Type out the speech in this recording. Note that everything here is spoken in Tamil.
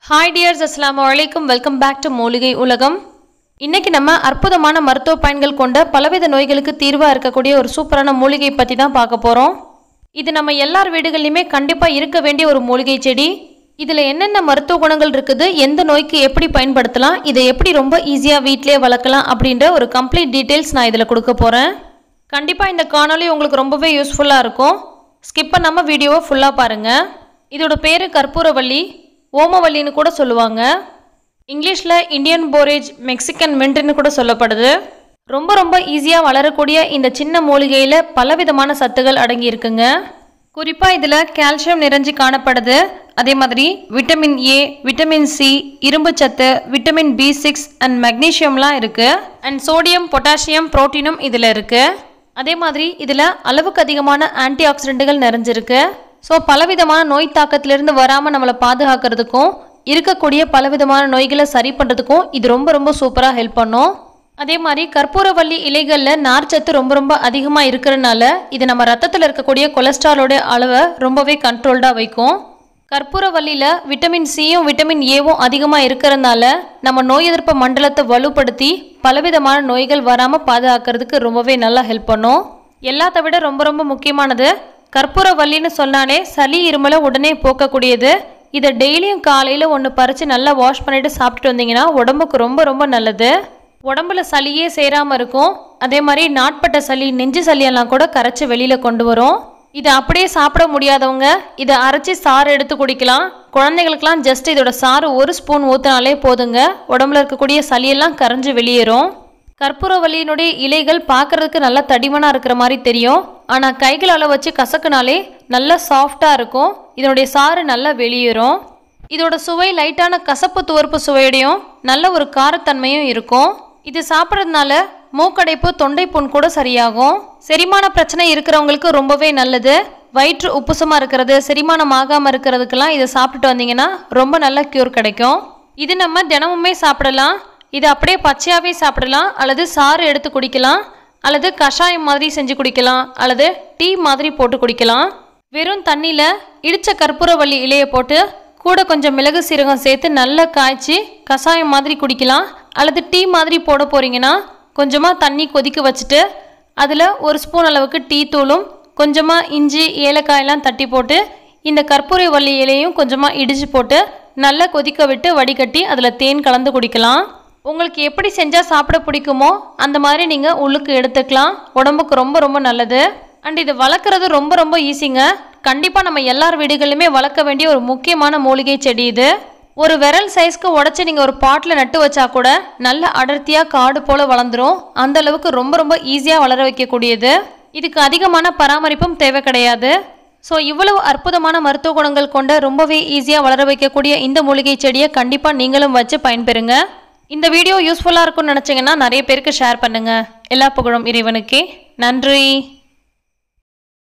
ஹாய் டியர்ஸ் அஸ்ஸலாமு அலைக்கும் வெல்கம் பேக் டு மூலிகை உலகம் இன்னைக்கு நம்ம அற்புதமான மருத்துவ பயன்கள் கொண்ட பலவித நோய்களுக்கு தீர்வாக இருக்கக்கூடிய ஒரு சூப்பரான மூலிகை பற்றி தான் பார்க்க போகிறோம் இது நம்ம எல்லார் வீடுகள்லையுமே கண்டிப்பாக இருக்க வேண்டிய ஒரு மூலிகை செடி இதில் என்னென்ன மருத்துவ குணங்கள் இருக்குது எந்த நோய்க்கு எப்படி பயன்படுத்தலாம் இதை எப்படி ரொம்ப ஈஸியாக வீட்டிலேயே வளர்க்கலாம் அப்படின்ற ஒரு கம்ப்ளீட் டீட்டெயில்ஸ் நான் இதில் கொடுக்க போகிறேன் கண்டிப்பாக இந்த காணொளி உங்களுக்கு ரொம்பவே யூஸ்ஃபுல்லாக இருக்கும் ஸ்கிப் பண்ணாமல் வீடியோவை ஃபுல்லாக பாருங்கள் இதோட பேர் கற்பூரவள்ளி ஓமவல்லின்னு கூட சொல்லுவாங்க இங்கிலீஷில் இந்தியன் போரேஜ் மெக்சிகன் மின்ட்னு கூட சொல்லப்படுது ரொம்ப ரொம்ப ஈஸியாக வளரக்கூடிய இந்த சின்ன மூலிகையில் பலவிதமான சத்துகள் அடங்கி இருக்குங்க குறிப்பாக இதில் கால்சியம் நிறைஞ்சு காணப்படுது அதே மாதிரி விட்டமின் ஏ விட்டமின் சி இரும்பு சத்து விட்டமின் பி சிக்ஸ் அண்ட் மெக்னீஷியம்லாம் இருக்குது அண்ட் சோடியம் பொட்டாசியம் புரோட்டீனும் இதில் இருக்குது அதே மாதிரி இதில் அளவுக்கு அதிகமான ஆன்டி ஆக்சிடென்ட்டுகள் நிறைஞ்சிருக்கு ஸோ பலவிதமான நோய் தாக்கத்திலிருந்து வராமல் நம்மளை பாதுகாக்கிறதுக்கும் இருக்கக்கூடிய பலவிதமான நோய்களை சரி பண்ணுறதுக்கும் இது ரொம்ப ரொம்ப சூப்பராக ஹெல்ப் பண்ணும் அதே மாதிரி கற்பூரவள்ளி இலைகளில் நார்ச்சத்து ரொம்ப ரொம்ப அதிகமாக இருக்கிறனால இது நம்ம ரத்தத்தில் இருக்கக்கூடிய கொலஸ்ட்ராலோட அளவை ரொம்பவே கண்ட்ரோல்டாக வைக்கும் கற்பூரவல்லியில் விட்டமின் சியும் விட்டமின் ஏவும் அதிகமாக இருக்கிறனால நம்ம நோய் எதிர்ப்பு மண்டலத்தை வலுப்படுத்தி பலவிதமான நோய்கள் வராமல் பாதுகாக்கிறதுக்கு ரொம்பவே நல்லா ஹெல்ப் பண்ணும் எல்லாத்த விட ரொம்ப ரொம்ப முக்கியமானது கற்பூரவல்லின்னு சொன்னாலே சளி இருமலை உடனே போக்கக்கூடியது இதை டெய்லியும் காலையில் ஒன்று பறித்து நல்லா வாஷ் பண்ணிட்டு சாப்பிட்டுட்டு வந்தீங்கன்னா உடம்புக்கு ரொம்ப ரொம்ப நல்லது உடம்புல சளியே சேராமல் இருக்கும் அதே மாதிரி நாட்பட்ட சளி நெஞ்சு சளியெல்லாம் கூட கரைச்சி வெளியில் கொண்டு வரும் இதை அப்படியே சாப்பிட முடியாதவங்க இதை அரைச்சி சாறு எடுத்து குடிக்கலாம் குழந்தைகளுக்கெல்லாம் ஜஸ்ட் இதோட சாறு ஒரு ஸ்பூன் ஊற்றினாலே போதுங்க உடம்புல இருக்கக்கூடிய சளியெல்லாம் கரைஞ்சு வெளியேறும் கற்பூரவல்லியினுடைய இலைகள் பார்க்கறதுக்கு நல்லா தடிமனாக இருக்கிற மாதிரி தெரியும் ஆனால் கைகளால் வச்சு கசக்குனாலே நல்லா சாஃப்டாக இருக்கும் இதனுடைய சாறு நல்லா வெளியேறும் இதோட சுவை லைட்டான கசப்பு துவர்ப்பு சுவையோடையும் நல்ல ஒரு காரத்தன்மையும் இருக்கும் இது சாப்பிட்றதுனால மூக்கடைப்பு தொண்டை புண் கூட சரியாகும் செரிமான பிரச்சனை இருக்கிறவங்களுக்கு ரொம்பவே நல்லது வயிற்று உப்புசமாக இருக்கிறது செரிமானம் ஆகாமல் இருக்கிறதுக்கெல்லாம் இதை சாப்பிட்டுட்டு வந்தீங்கன்னா ரொம்ப நல்ல க்யூர் கிடைக்கும் இது நம்ம தினமுமே சாப்பிடலாம் இது அப்படியே பச்சையாகவே சாப்பிடலாம் அல்லது சாறு எடுத்து குடிக்கலாம் அல்லது கஷாயம் மாதிரி செஞ்சு குடிக்கலாம் அல்லது டீ மாதிரி போட்டு குடிக்கலாம் வெறும் தண்ணியில் இடித்த கற்பூரவள்ளி இலையை போட்டு கூட கொஞ்சம் மிளகு சீரகம் சேர்த்து நல்லா காய்ச்சி கஷாயம் மாதிரி குடிக்கலாம் அல்லது டீ மாதிரி போட போகிறீங்கன்னா கொஞ்சமாக தண்ணி கொதிக்க வச்சுட்டு அதில் ஒரு ஸ்பூன் அளவுக்கு டீ தூளும் கொஞ்சமாக இஞ்சி ஏலக்காயெல்லாம் தட்டி போட்டு இந்த கற்பூரை வள்ளி இலையும் கொஞ்சமாக இடித்து போட்டு நல்லா கொதிக்க விட்டு வடிகட்டி அதில் தேன் கலந்து குடிக்கலாம் உங்களுக்கு எப்படி செஞ்சால் சாப்பிட பிடிக்குமோ அந்த மாதிரி நீங்கள் உள்ளுக்கு எடுத்துக்கலாம் உடம்புக்கு ரொம்ப ரொம்ப நல்லது அண்ட் இது வளர்க்குறது ரொம்ப ரொம்ப ஈஸிங்க கண்டிப்பாக நம்ம எல்லார் வீடுகளிலுமே வளர்க்க வேண்டிய ஒரு முக்கியமான மூலிகை செடி இது ஒரு விரல் சைஸ்க்கு உடச்சி நீங்கள் ஒரு பாட்டில் நட்டு வச்சா கூட நல்ல அடர்த்தியாக காடு போல் வளர்ந்துரும் அந்த அளவுக்கு ரொம்ப ரொம்ப ஈஸியாக வளர வைக்கக்கூடியது இதுக்கு அதிகமான பராமரிப்பும் தேவை கிடையாது ஸோ இவ்வளவு அற்புதமான மருத்துவ குணங்கள் கொண்ட ரொம்பவே ஈஸியாக வளர வைக்கக்கூடிய இந்த மூலிகை செடியை கண்டிப்பாக நீங்களும் வச்சு பயன்பெறுங்க இந்த வீடியோ யூஸ்ஃபுல்லாக இருக்கும்னு நினச்சிங்கன்னா நிறைய பேருக்கு ஷேர் பண்ணுங்கள் எல்லா புகழும் இறைவனுக்கே நன்றி